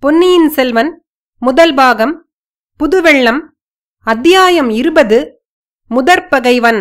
பொன்னியின் செல்வன் முதல் பாகம் புதுவெள்ளம் அத்தியாயம் இருபது முதற்பகைவன்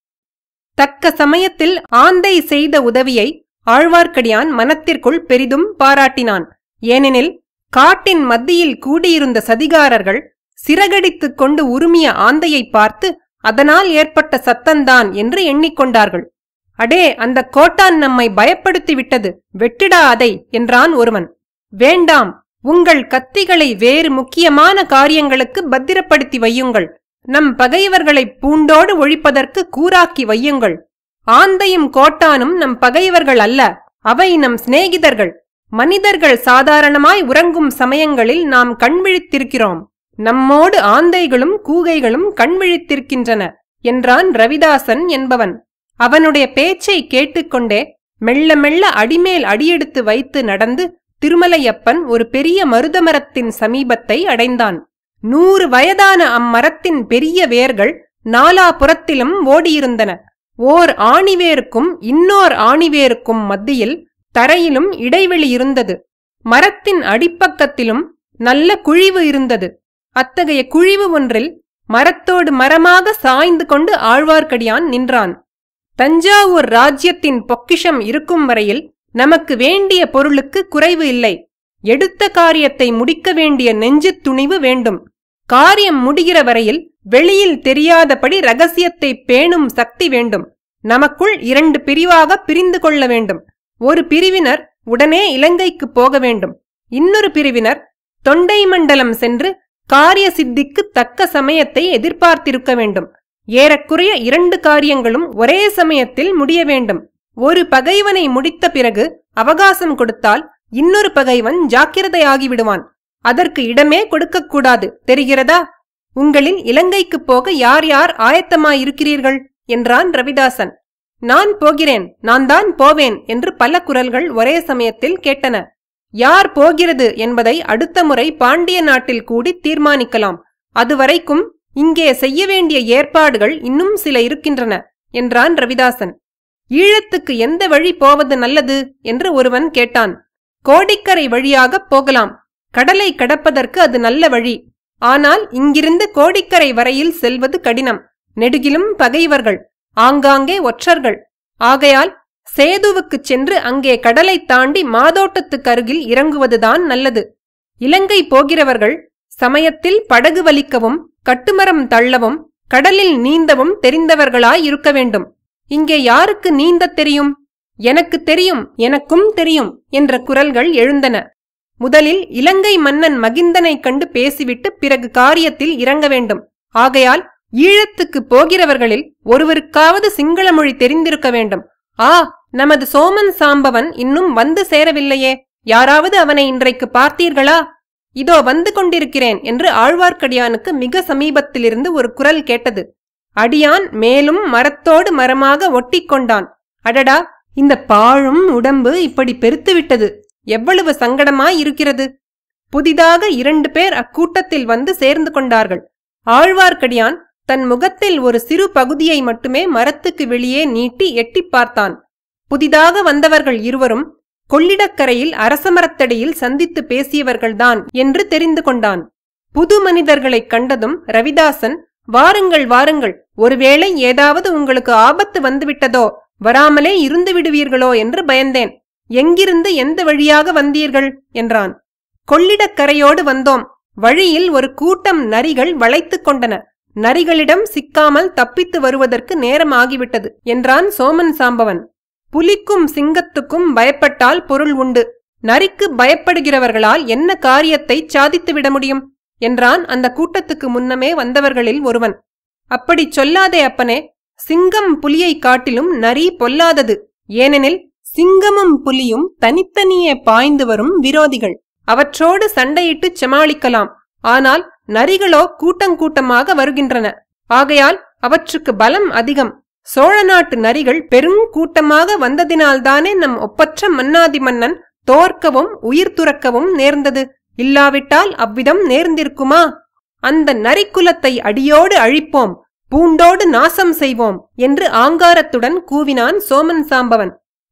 தக்க சமயத்தில் ஆந்தை செய்த உதவியை ஆழ்வார்க்கடியான் மனத்திற்குள் பெரிதும் பாராட்டினான் ஏனெனில் காட்டின் மத்தியில் கூடியிருந்த சதிகாரர்கள் சிறகடித்துக் கொண்டு உருமிய ஆந்தையை பார்த்து அதனால் ஏற்பட்ட சத்தந்தான் என்று எண்ணிக்கொண்டார்கள் அடே அந்த கோட்டான் நம்மை பயப்படுத்தி விட்டது வெட்டிடா அதை என்றான் ஒருவன் வேண்டாம் உங்கள் கத்திகளை வேறு முக்கியமான காரியங்களுக்கு பத்திரப்படுத்தி வையுங்கள் நம் பகைவர்களை பூண்டோடு ஒழிப்பதற்கு கூராக்கி வையுங்கள் ஆந்தையும் கோட்டானும் நம் பகைவர்கள் அல்ல அவை நம் சிநேகிதர்கள் மனிதர்கள் சாதாரணமாய் உறங்கும் சமயங்களில் நாம் கண்விழித்திருக்கிறோம் நம்மோடு ஆந்தைகளும் கூகைகளும் கண்விழித்திருக்கின்றன என்றான் ரவிதாசன் என்பவன் அவனுடைய பேச்சை கேட்டுக்கொண்டே மெல்ல மெல்ல அடிமேல் அடியெடுத்து வைத்து நடந்து திருமலையப்பன் ஒரு பெரிய மருதமரத்தின் சமீபத்தை அடைந்தான் நூறு வயதான அம்மரத்தின் பெரிய வேர்கள் நாலாபுறத்திலும் ஓடியிருந்தன ஓர் ஆணிவேருக்கும் இன்னோர் ஆணிவேருக்கும் மத்தியில் தரையிலும் இடைவெளி இருந்தது மரத்தின் அடிப்பக்கத்திலும் நல்ல குழிவு இருந்தது அத்தகைய குழிவு ஒன்றில் மரத்தோடு மரமாக சாய்ந்து கொண்டு ஆழ்வார்க்கடியான் நின்றான் தஞ்சாவூர் ராஜ்யத்தின் பொக்கிஷம் இருக்கும் வரையில் நமக்கு வேண்டிய பொருளுக்கு குறைவு இல்லை எடுத்த காரியத்தை முடிக்க வேண்டிய நெஞ்சுத் துணிவு வேண்டும் காரியம் முடிகிற வரையில் வெளியில் தெரியாதபடி ரகசியத்தை பேணும் சக்தி வேண்டும் நமக்குள் இரண்டு பிரிவாக பிரிந்து கொள்ள வேண்டும் ஒரு பிரிவினர் உடனே இலங்கைக்கு போக வேண்டும் இன்னொரு பிரிவினர் தொண்டை மண்டலம் சென்று காரிய சித்திக்கு தக்க சமயத்தை எதிர்பார்த்திருக்க வேண்டும் ஏறக்குறைய இரண்டு காரியங்களும் ஒரே சமயத்தில் முடிய வேண்டும் ஒரு பகைவனை முடித்த பிறகு அவகாசம் கொடுத்தால் இன்னொரு பகைவன் ஜாக்கிரதையாகிவிடுவான் அதற்கு இடமே கொடுக்கக்கூடாது தெரிகிறதா உங்களில் இலங்கைக்குப் போக யார் யார் ஆயத்தமாயிருக்கிறீர்கள் என்றான் ரவிதாசன் நான் போகிறேன் நான் தான் போவேன் என்று பல குரல்கள் ஒரே சமயத்தில் கேட்டன யார் போகிறது என்பதை அடுத்த முறை பாண்டிய நாட்டில் கூடி தீர்மானிக்கலாம் அதுவரைக்கும் இங்கே செய்ய வேண்டிய ஏற்பாடுகள் இன்னும் சில இருக்கின்றன என்றான் ரவிதாசன் ஈழத்துக்கு எந்த வழி போவது நல்லது என்று ஒருவன் கேட்டான் கோடிக்கரை வழியாகப் போகலாம் கடலை கடப்பதற்கு அது நல்ல வழி ஆனால் இங்கிருந்து கோடிக்கரை வரையில் செல்வது கடினம் நெடுகிலும் பகைவர்கள் ஆங்காங்கே ஒற்றர்கள் ஆகையால் சேதுவுக்குச் சென்று அங்கே கடலை தாண்டி மாதோட்டத்துக்கு அருகில் இறங்குவதுதான் நல்லது இலங்கை போகிறவர்கள் சமயத்தில் படகு வலிக்கவும் கட்டுமரம் தள்ளவும் கடலில் நீந்தவும் தெரிந்தவர்களாய் இருக்க வேண்டும் இங்கே யாருக்கு நீந்தத் தெரியும் எனக்கு தெரியும் எனக்கும் தெரியும் என்ற குரல்கள் எழுந்தன முதலில் இலங்கை மன்னன் மகிந்தனைக் கண்டு பேசிவிட்டு பிறகு காரியத்தில் இறங்க வேண்டும் ஆகையால் ஈழத்துக்கு போகிறவர்களில் ஒருவருக்காவது சிங்கள மொழி தெரிந்திருக்க வேண்டும் ஆ நமது சோமன் சாம்பவன் இன்னும் வந்து சேரவில்லையே யாராவது அவனை இன்றைக்கு பார்த்தீர்களா இதோ வந்து கொண்டிருக்கிறேன் என்று ஆழ்வார்க்கடியானுக்கு மிக சமீபத்திலிருந்து ஒரு குரல் கேட்டது அடியான் மேலும் மரத்தோடு மரமாக ஒட்டிக்கொண்டான் அடடா இந்த பாழும் உடம்பு இப்படி பெருத்துவிட்டது எவ்வளவு சங்கடமாய் இருக்கிறது புதிதாக இரண்டு பேர் அக்கூட்டத்தில் வந்து சேர்ந்து கொண்டார்கள் ஆழ்வார்க்கடியான் தன் முகத்தில் ஒரு சிறு பகுதியை மட்டுமே மரத்துக்கு வெளியே நீட்டி எட்டிப் பார்த்தான் புதிதாக வந்தவர்கள் இருவரும் கொள்ளிடக்கரையில் அரசமரத்தடியில் சந்தித்து பேசியவர்கள்தான் என்று தெரிந்து கொண்டான் புது மனிதர்களைக் கண்டதும் ரவிதாசன் வாருங்கள் வாருங்கள் ஒருவேளை ஏதாவது உங்களுக்கு ஆபத்து வந்துவிட்டதோ வராமலே இருந்து விடுவீர்களோ என்று பயந்தேன் எங்கிருந்து எந்த வழியாக வந்தீர்கள் என்றான் கொள்ளிடக்கரையோடு வந்தோம் வழியில் ஒரு கூட்டம் நரிகள் வளைத்துக் கொண்டன நரிகளிடம் சிக்காமல் தப்பித்து வருவதற்கு நேரம் ஆகிவிட்டது என்றான் சோமன் சாம்பவன் புலிக்கும் சிங்கத்துக்கும் பயப்பட்டால் பொருள் உண்டு நரிக்கு பயப்படுகிறவர்களால் என்ன காரியத்தை சாதித்து விட முடியும் என்றான் அந்த கூட்டத்துக்கு முன்னமே வந்தவர்களில் ஒருவன் அப்படி சொல்லாதே அப்பனே சிங்கம் புலியை காட்டிலும் நரி பொல்லாதது ஏனெனில் சிங்கமும் புலியும் தனித்தனியே பாய்ந்து வரும் விரோதிகள் அவற்றோடு சண்டையிட்டுச் சமாளிக்கலாம் ஆனால் நரிகளோ கூட்டங்கூட்டமாக வருகின்றன ஆகையால் அவற்றுக்கு பலம் அதிகம் சோழ நாட்டு நரிகள் பெருங்கூட்டமாக வந்ததினால்தானே நம் ஒப்பற்ற மன்னாதி மன்னன் தோற்கவும் உயிர் துறக்கவும் நேர்ந்தது இல்லாவிட்டால் அவ்விதம் நேர்ந்திருக்குமா அந்த நரிக்குலத்தை அடியோடு அழிப்போம் பூண்டோடு நாசம் செய்வோம் என்று ஆங்காரத்துடன் கூவினான் சோமன் சாம்பவன்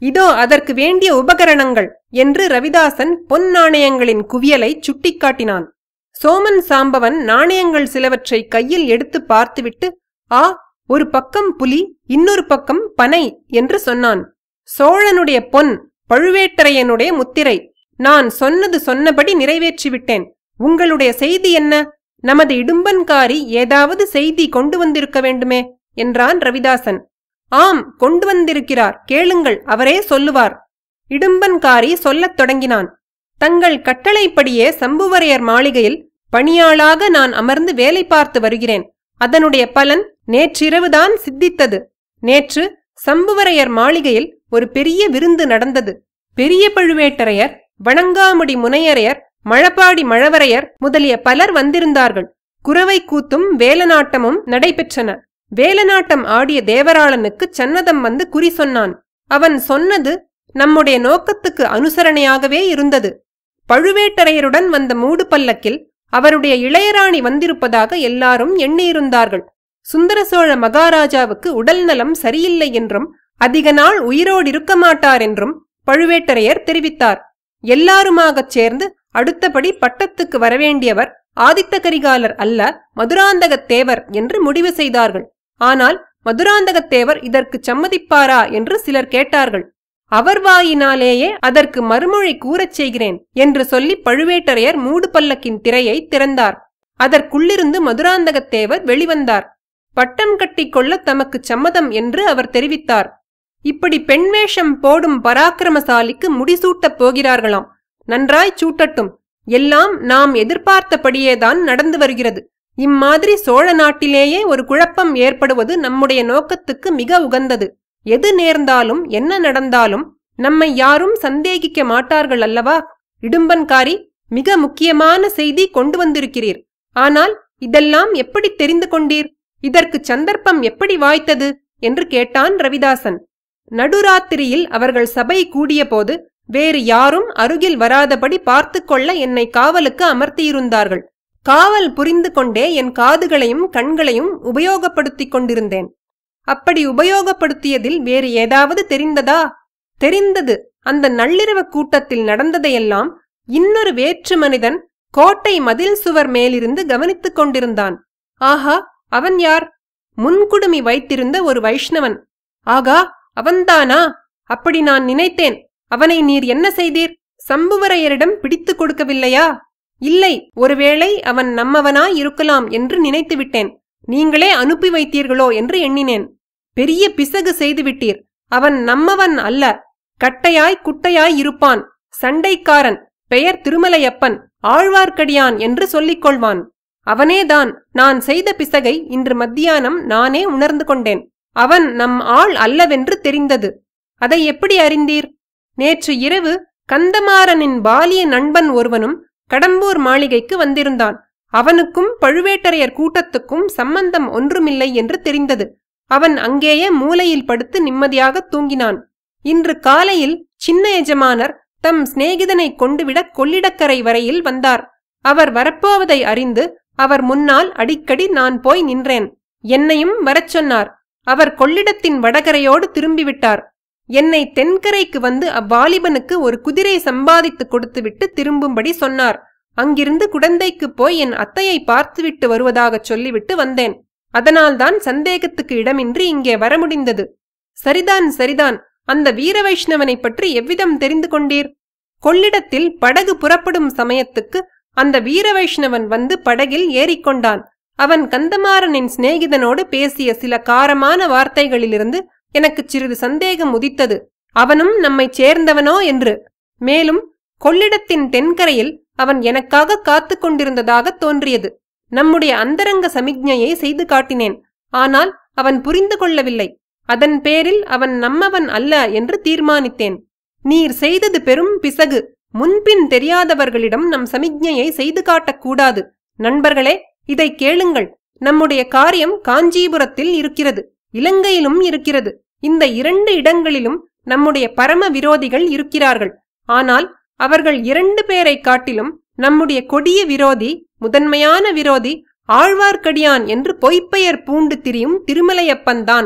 இதோ அதற்கு வேண்டிய உபகரணங்கள் என்று ரவிதாசன் பொன் நாணயங்களின் குவியலை சுட்டிக்காட்டினான் சோமன் சாம்பவன் நாணயங்கள் சிலவற்றை கையில் எடுத்து பார்த்துவிட்டு ஆ ஒரு பக்கம் புலி இன்னொரு பக்கம் பனை என்று சொன்னான் சோழனுடைய பொன் பழுவேட்டரையனுடைய முத்திரை நான் சொன்னது சொன்னபடி நிறைவேற்றிவிட்டேன் உங்களுடைய செய்தி என்ன நமது இடும்பன்காரி ஏதாவது செய்தி கொண்டு வந்திருக்க வேண்டுமே என்றான் ரவிதாசன் ஆம் கொண்டு வந்திருக்கிறார் கேளுங்கள் அவரே சொல்லுவார் இடும்பன்காரி சொல்லத் தொடங்கினான் தங்கள் கட்டளைப்படியே சம்புவரையர் மாளிகையில் பணியாளாக நான் அமர்ந்து வேலை பார்த்து வருகிறேன் அதனுடைய பலன் நேற்றிரவுதான் சித்தித்தது நேற்று சம்புவரையர் மாளிகையில் ஒரு பெரிய விருந்து நடந்தது பெரிய பழுவேட்டரையர் வணங்காமுடி முனையரையர் மழப்பாடி மழவரையர் முதலிய பலர் வந்திருந்தார்கள் குறவை கூத்தும் வேலநாட்டமும் நடைபெற்றன வேலநாட்டம் ஆடிய தேவராளனுக்கு சன்னதம் வந்து குறி சொன்னான் அவன் சொன்னது நம்முடைய நோக்கத்துக்கு அனுசரணையாகவே இருந்தது பழுவேட்டரையருடன் வந்த மூடு பல்லக்கில் அவருடைய இளையராணி வந்திருப்பதாக எல்லாரும் எண்ணியிருந்தார்கள் சுந்தர சோழ மகாராஜாவுக்கு உடல் நலம் சரியில்லை என்றும் அதிக நாள் உயிரோடு இருக்க மாட்டார் என்றும் பழுவேட்டரையர் தெரிவித்தார் எல்லாருமாகச் சேர்ந்து அடுத்தபடி பட்டத்துக்கு வரவேண்டியவர் ஆதித்த கரிகாலர் அல்ல மதுராந்தகத் தேவர் என்று முடிவு செய்தார்கள் ஆனால் மதுராந்தகத்தேவர் இதற்கு சம்மதிப்பாரா என்று சிலர் கேட்டார்கள் அவர் வாயினாலேயே அதற்கு மறுமொழி கூறச் செய்கிறேன் என்று சொல்லி பழுவேட்டரையர் மூடு பல்லக்கின் திரையை திறந்தார் அதற்குள்ளிருந்து மதுராந்தகத்தேவர் வெளிவந்தார் பட்டம் கட்டிக்கொள்ள தமக்கு சம்மதம் என்று அவர் தெரிவித்தார் இப்படி பெண் வேஷம் போடும் பராக்கிரமசாலிக்கு முடிசூட்டப் போகிறார்களாம் நன்றாய் சூட்டட்டும் எல்லாம் நாம் எதிர்பார்த்தபடியேதான் நடந்து வருகிறது இம்மாதிரி சோழ நாட்டிலேயே ஒரு குழப்பம் ஏற்படுவது நம்முடைய நோக்கத்துக்கு மிக உகந்தது எது நேர்ந்தாலும் என்ன நடந்தாலும் நம்மை யாரும் சந்தேகிக்க மாட்டார்கள் அல்லவா இடும்பன்காரி மிக முக்கியமான செய்தி கொண்டு வந்திருக்கிறீர் ஆனால் இதெல்லாம் எப்படி தெரிந்து கொண்டீர் இதற்கு சந்தர்ப்பம் எப்படி வாய்த்தது என்று கேட்டான் ரவிதாசன் நடுராத்திரியில் அவர்கள் சபை கூடியபோது வேறு யாரும் அருகில் வராதபடி பார்த்து கொள்ள என்னை காவலுக்கு அமர்த்தியிருந்தார்கள் காவல் புரிந்து கொண்டே என் காதுகளையும் கண்களையும் உபயோகப்படுத்திக் கொண்டிருந்தேன் அப்படி உபயோகப்படுத்தியதில் வேறு ஏதாவது தெரிந்ததா தெரிந்தது அந்த நள்ளிரவு கூட்டத்தில் நடந்ததையெல்லாம் இன்னொரு வேற்று மனிதன் கோட்டை மதில் சுவர் மேலிருந்து கவனித்துக் கொண்டிருந்தான் ஆஹா அவன் யார் முன்குடுமி வைத்திருந்த ஒரு வைஷ்ணவன் ஆகா அவன்தானா அப்படி நான் நினைத்தேன் அவனை நீர் என்ன செய்தீர் சம்புவரையரிடம் பிடித்துக் கொடுக்கவில்லையா இல்லை ஒருவேளை அவன் நம்மவனாய் இருக்கலாம் என்று நினைத்து விட்டேன் நீங்களே அனுப்பி வைத்தீர்களோ என்று எண்ணினேன் பெரிய பிசகு செய்துவிட்டீர் அவன் நம்மவன் அல்ல கட்டையாய் குட்டையாய் இருப்பான் சண்டைக்காரன் பெயர் திருமலையப்பன் ஆழ்வார்க்கடியான் என்று சொல்லிக் கொள்வான் அவனேதான் நான் செய்த பிசகை இன்று மத்தியானம் நானே உணர்ந்து கொண்டேன் அவன் நம் ஆள் அல்லவென்று தெரிந்தது அதை எப்படி அறிந்தீர் நேற்று இரவு கந்தமாறனின் பாலிய நண்பன் ஒருவனும் கடம்பூர் மாளிகைக்கு வந்திருந்தான் அவனுக்கும் பழுவேட்டரையர் கூட்டத்துக்கும் சம்பந்தம் ஒன்றுமில்லை என்று தெரிந்தது அவன் அங்கேயே மூலையில் படுத்து நிம்மதியாக தூங்கினான் இன்று காலையில் சின்ன எஜமானர் தம் சிநேகிதனை கொண்டுவிட கொள்ளிடக்கரை வரையில் வந்தார் அவர் வரப்போவதை அறிந்து அவர் முன்னால் அடிக்கடி நான் போய் நின்றேன் என்னையும் வரச் சொன்னார் அவர் கொள்ளிடத்தின் வடகரையோடு திரும்பிவிட்டார் என்னை தென்கரைக்கு வந்து அவ்வாலிபனுக்கு ஒரு குதிரை சம்பாதித்து கொடுத்துவிட்டு திரும்பும்படி சொன்னார் அங்கிருந்து குடந்தைக்கு போய் என் அத்தையை பார்த்துவிட்டு வருவதாகச் சொல்லிவிட்டு வந்தேன் அதனால்தான் சந்தேகத்துக்கு இடமின்றி இங்கே வர முடிந்தது சரிதான் சரிதான் அந்த வீர வைஷ்ணவனை பற்றி எவ்விதம் தெரிந்து கொண்டீர் கொள்ளிடத்தில் படகு புறப்படும் சமயத்துக்கு அந்த வீர வைஷ்ணவன் வந்து படகில் ஏறிக்கொண்டான் அவன் கந்தமாறனின் சிநேகிதனோடு பேசிய சில காரமான வார்த்தைகளிலிருந்து எனக்கு சிறிது சந்தேகம் உதித்தது அவனும் நம்மைச் சேர்ந்தவனோ என்று மேலும் கொள்ளிடத்தின் தென்கரையில் அவன் எனக்காக காத்து கொண்டிருந்ததாக தோன்றியது நம்முடைய அந்தரங்க சமிக்ஞையை செய்து காட்டினேன் ஆனால் அவன் புரிந்து கொள்ளவில்லை அதன் பேரில் அவன் நம்மவன் அல்ல என்று தீர்மானித்தேன் நீர் செய்தது பெரும் பிசகு முன்பின் தெரியாதவர்களிடம் நம் சமிக்ஞையை செய்து காட்டக்கூடாது நண்பர்களே இதை கேளுங்கள் நம்முடைய காரியம் காஞ்சிபுரத்தில் இருக்கிறது இலங்கையிலும் இருக்கிறது இந்த இரண்டு இடங்களிலும் நம்முடைய பரம விரோதிகள் இருக்கிறார்கள் ஆனால் அவர்கள் இரண்டு பேரை காட்டிலும் நம்முடைய கொடிய விரோதி முதன்மையான விரோதி ஆழ்வார்க்கடியான் என்று பொய்ப்பெயர் பூண்டு திரியும் திருமலையப்பன்தான்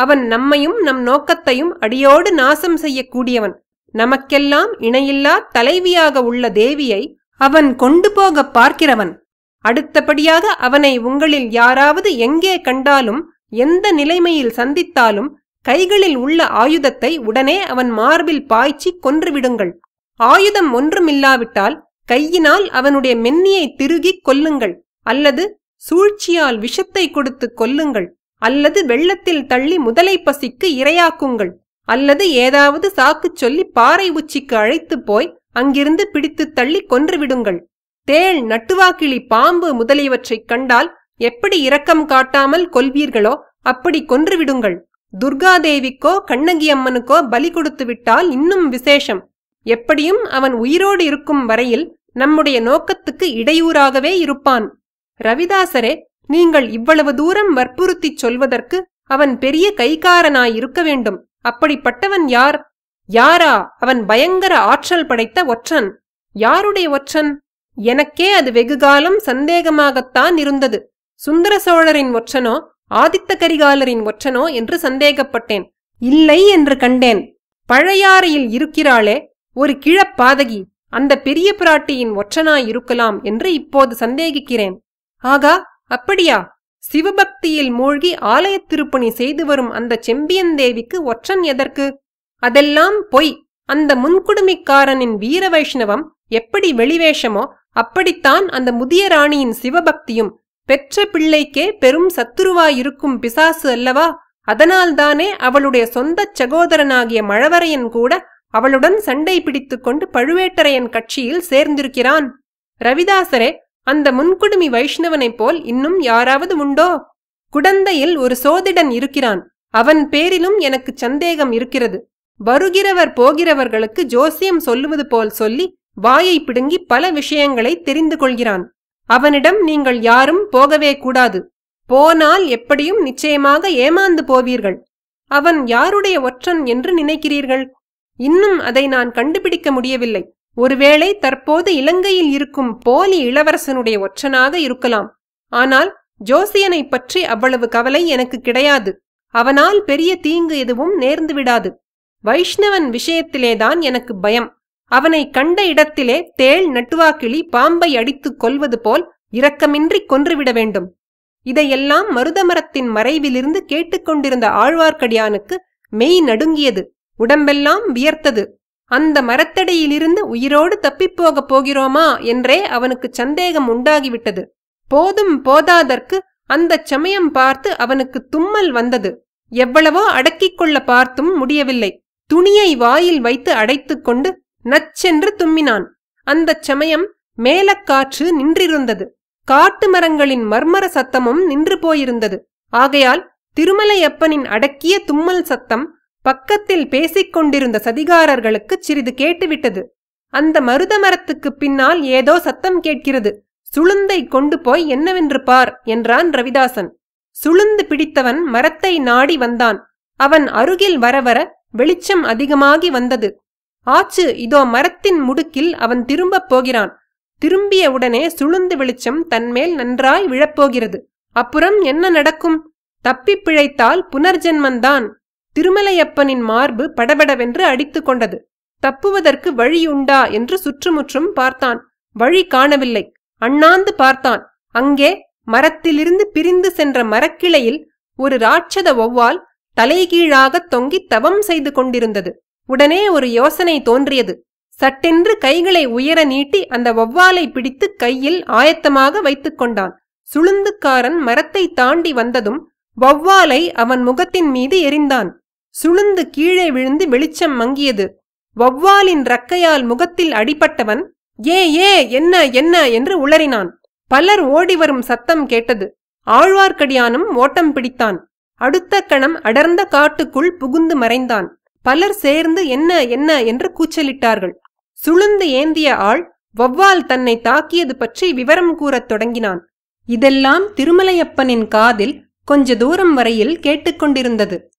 அவன் நம்மையும் நம் நோக்கத்தையும் அடியோடு நாசம் செய்யக்கூடியவன் நமக்கெல்லாம் இணையில்லா தலைவியாக உள்ள தேவியை அவன் கொண்டு போக பார்க்கிறவன் அடுத்தபடியாக அவனை உங்களில் யாராவது எங்கே கண்டாலும் எந்த நிலைமையில் சந்தித்தாலும் கைகளில் உள்ள ஆயுதத்தை உடனே அவன் மார்பில் பாய்ச்சி கொன்றுவிடுங்கள் ஆயுதம் ஒன்றுமில்லாவிட்டால் கையினால் அவனுடைய மென்னியை திருகிக் கொல்லுங்கள் அல்லது சூழ்ச்சியால் விஷத்தை கொடுத்து கொல்லுங்கள் அல்லது வெள்ளத்தில் தள்ளி முதலை பசிக்கு இரையாக்குங்கள் அல்லது ஏதாவது சாக்குச் சொல்லி பாறை உச்சிக்கு அழைத்துப் போய் அங்கிருந்து பிடித்து தள்ளி கொன்றுவிடுங்கள் தேள் நட்டுவாக்கிளி பாம்பு முதலியவற்றைக் கண்டால் எப்படி இரக்கம் காட்டாமல் கொல்வீர்களோ அப்படி கொன்றுவிடுங்கள் துர்காதேவிக்கோ கண்ணகி அம்மனுக்கோ பலி கொடுத்து விட்டால் இன்னும் விசேஷம் எப்படியும் அவன் உயிரோடு இருக்கும் வரையில் நம்முடைய நோக்கத்துக்கு இடையூறாகவே இருப்பான் ரவிதாசரே நீங்கள் இவ்வளவு தூரம் வற்புறுத்திச் சொல்வதற்கு அவன் பெரிய கைகாரனாயிருக்க வேண்டும் அப்படிப்பட்டவன் யார் யாரா அவன் பயங்கர ஆற்றல் படைத்த ஒற்றன் யாருடைய ஒற்றன் எனக்கே அது வெகுகாலம் சந்தேகமாகத்தான் இருந்தது சுந்தர சோழரின் ஒற்றனோ ஆதித்த கரிகாலரின் ஒற்றனோ என்று சந்தேகப்பட்டேன் இல்லை என்று கண்டேன் பழையாறையில் இருக்கிறாளே ஒரு கிழப்பாதகி அந்த பெரிய பிராட்டியின் ஒற்றனாய் இருக்கலாம் என்று இப்போது சந்தேகிக்கிறேன் ஆகா அப்படியா சிவபக்தியில் மூழ்கி ஆலயத் திருப்பணி செய்து வரும் அந்த செம்பியன் தேவிக்கு ஒற்றன் எதற்கு அதெல்லாம் பொய் அந்த முன்குடுமிக்காரனின் வீர வைஷ்ணவம் எப்படி வெளிவேஷமோ அப்படித்தான் அந்த முதிய ராணியின் சிவபக்தியும் பெற்ற பிள்ளைக்கே பெரும் சத்துருவாயிருக்கும் பிசாசு அல்லவா அதனால்தானே அவளுடைய சொந்தச் சகோதரனாகிய மழவரையன் கூட அவளுடன் சண்டை பிடித்துக் கொண்டு பழுவேட்டரையன் கட்சியில் சேர்ந்திருக்கிறான் ரவிதாசரே அந்த முன்குடுமி வைஷ்ணவனைப் போல் இன்னும் யாராவது உண்டோ குடந்தையில் ஒரு சோதிடன் இருக்கிறான் அவன் பேரிலும் எனக்கு சந்தேகம் இருக்கிறது வருகிறவர் போகிறவர்களுக்கு ஜோசியம் சொல்லுவது போல் சொல்லி வாயை பிடுங்கி பல விஷயங்களை தெரிந்து கொள்கிறான் அவனிடம் நீங்கள் யாரும் போகவே கூடாது போனால் எப்படியும் நிச்சயமாக ஏமாந்து போவீர்கள் அவன் யாருடைய ஒற்றன் என்று நினைக்கிறீர்கள் இன்னும் அதை நான் கண்டுபிடிக்க முடியவில்லை ஒருவேளை தற்போது இலங்கையில் இருக்கும் போலி இளவரசனுடைய ஒற்றனாக இருக்கலாம் ஆனால் ஜோசியனைப் பற்றி அவ்வளவு கவலை எனக்கு கிடையாது அவனால் பெரிய தீங்கு எதுவும் நேர்ந்து விடாது வைஷ்ணவன் விஷயத்திலேதான் எனக்கு பயம் அவனை கண்ட இடத்திலே தேள் நட்டுவாக்கிளி பாம்பை அடித்துக் கொல்வது போல் இரக்கமின்றி கொன்றுவிட வேண்டும் இதையெல்லாம் மருதமரத்தின் மறைவிலிருந்து கேட்டுக்கொண்டிருந்த ஆழ்வார்க்கடியானுக்கு மெய் நடுங்கியது உடம்பெல்லாம் வியர்த்தது அந்த மரத்தடியிலிருந்து உயிரோடு தப்பிப்போகப் போகிறோமா என்றே அவனுக்கு சந்தேகம் உண்டாகிவிட்டது போதும் போதாதற்கு அந்தச் சமயம் பார்த்து அவனுக்கு தும்மல் வந்தது எவ்வளவோ அடக்கிக் கொள்ள பார்த்தும் முடியவில்லை துணியை வாயில் வைத்து அடைத்துக்கொண்டு நச்சென்று தும்மினான் அந்தச் சமயம் மேலக்காற்று நின்றிருந்தது காட்டு மரங்களின் மர்மர சத்தமும் நின்று போயிருந்தது ஆகையால் திருமலையப்பனின் அடக்கிய தும்மல் சத்தம் பக்கத்தில் பேசிக் கொண்டிருந்த சதிகாரர்களுக்கு சிறிது கேட்டுவிட்டது அந்த மருத மரத்துக்குப் பின்னால் ஏதோ சத்தம் கேட்கிறது சுளுந்தை கொண்டு போய் என்னவென்று பார் என்றான் ரவிதாசன் சுளுந்து பிடித்தவன் மரத்தை நாடி வந்தான் அவன் அருகில் வர வர வெளிச்சம் அதிகமாகி வந்தது ஆச்சு இதோ மரத்தின் முடுக்கில் அவன் திரும்பப் போகிறான் திரும்பிய உடனே சுளுந்து வெளிச்சம் தன்மேல் நன்றாய் விழப்போகிறது அப்புறம் என்ன நடக்கும் தப்பிப் பிழைத்தால் புனர்ஜென்மந்தான் திருமலையப்பனின் மார்பு படபடவென்று அடித்துக் கொண்டது தப்புவதற்கு வழியுண்டா என்று சுற்றுமுற்றும் பார்த்தான் வழி காணவில்லை அண்ணாந்து பார்த்தான் அங்கே மரத்திலிருந்து பிரிந்து சென்ற மரக்கிளையில் ஒரு ராட்சத ஒவ்வால் தலைகீழாகத் தொங்கி தவம் செய்து கொண்டிருந்தது உடனே ஒரு யோசனை தோன்றியது சட்டென்று கைகளை உயர நீட்டி அந்த வௌவாலை பிடித்து கையில் ஆயத்தமாக வைத்துக் கொண்டான் சுளுந்துக்காரன் மரத்தை தாண்டி வந்ததும் வௌவாலை அவன் முகத்தின் மீது எறிந்தான் சுளுந்து கீழே விழுந்து வெளிச்சம் மங்கியது வௌவாலின் ரக்கையால் முகத்தில் அடிபட்டவன் ஏ ஏ என்ன என்ன என்று உளறினான் பலர் ஓடிவரும் சத்தம் கேட்டது ஆழ்வார்க்கடியானும் ஓட்டம் பிடித்தான் அடுத்த கணம் அடர்ந்த காட்டுக்குள் புகுந்து மறைந்தான் பலர் சேர்ந்து என்ன என்ன என்று கூச்சலிட்டார்கள் சுளுந்து ஏந்திய ஆள் வௌவால் தன்னை தாக்கியது பற்றி விவரம் கூறத் தொடங்கினான் இதெல்லாம் திருமலையப்பனின் காதில் கொஞ்ச தூரம் வரையில் கேட்டுக்கொண்டிருந்தது